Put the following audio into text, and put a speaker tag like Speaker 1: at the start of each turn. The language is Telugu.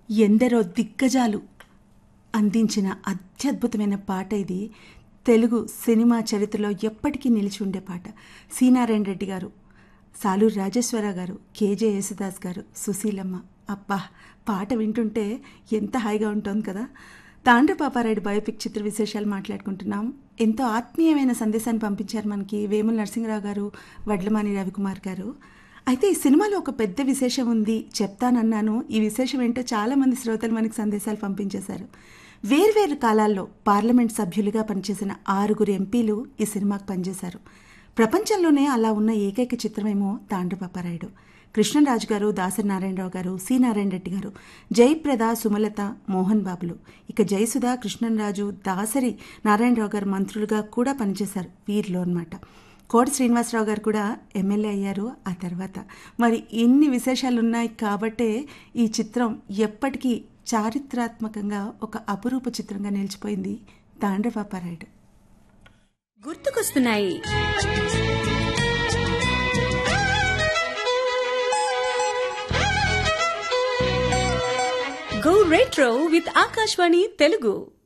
Speaker 1: ఎందరో దిగ్గజాలు అందించిన అత్యద్భుతమైన పాట ఇది తెలుగు సినిమా చరిత్రలో ఎప్పటికీ నిలిచి ఉండే పాట సీనారాయణ రెడ్డి గారు సాలూరు రాజేశ్వర గారు కేజే యేసుదాస్ గారు సుశీలమ్మ అబ్బా పాట వింటుంటే ఎంత హాయిగా ఉంటుంది కదా తాండ్ర పాపారాయుడు బయోపిక్ చిత్ర విశేషాలు మాట్లాడుకుంటున్నాం ఎంతో ఆత్మీయమైన సందేశాన్ని పంపించారు మనకి వేముల నరసింహరావు గారు వడ్లమాని రవికుమార్ గారు అయితే ఈ సినిమాలో ఒక పెద్ద విశేషం ఉంది చెప్తానన్నాను ఈ విశేషం ఏంటో చాలా మంది శ్రోతలు మనకి సందేశాలు పంపించేశారు వేర్వేరు కాలాల్లో పార్లమెంట్ సభ్యులుగా పనిచేసిన ఆరుగురు ఎంపీలు ఈ సినిమాకు పనిచేశారు ప్రపంచంలోనే అలా ఉన్న ఏకైక చిత్రమేమో తాండ్రపాపారాయుడు కృష్ణరాజు గారు దాసరి నారాయణరావు గారు సి నారాయణ రెడ్డి గారు జయప్రద సుమలత మోహన్ బాబులు ఇక జయసుధ కృష్ణరాజు దాసరి నారాయణరావు గారు మంత్రులుగా కూడా పనిచేశారు వీరిలో అనమాట కోటి శ్రీనివాసరావు గారు కూడా ఎమ్మెల్యే అయ్యారు ఆ తర్వాత మరి ఇన్ని విశేషాలు ఉన్నాయి కాబట్టే ఈ చిత్రం ఎప్పటికీ చారిత్రాత్మకంగా ఒక అపురూప చిత్రంగా నిలిచిపోయింది తాండ్రపాపారాయుడు
Speaker 2: గుర్తుకొస్తున్నాయి go retro with Akashvani Telugu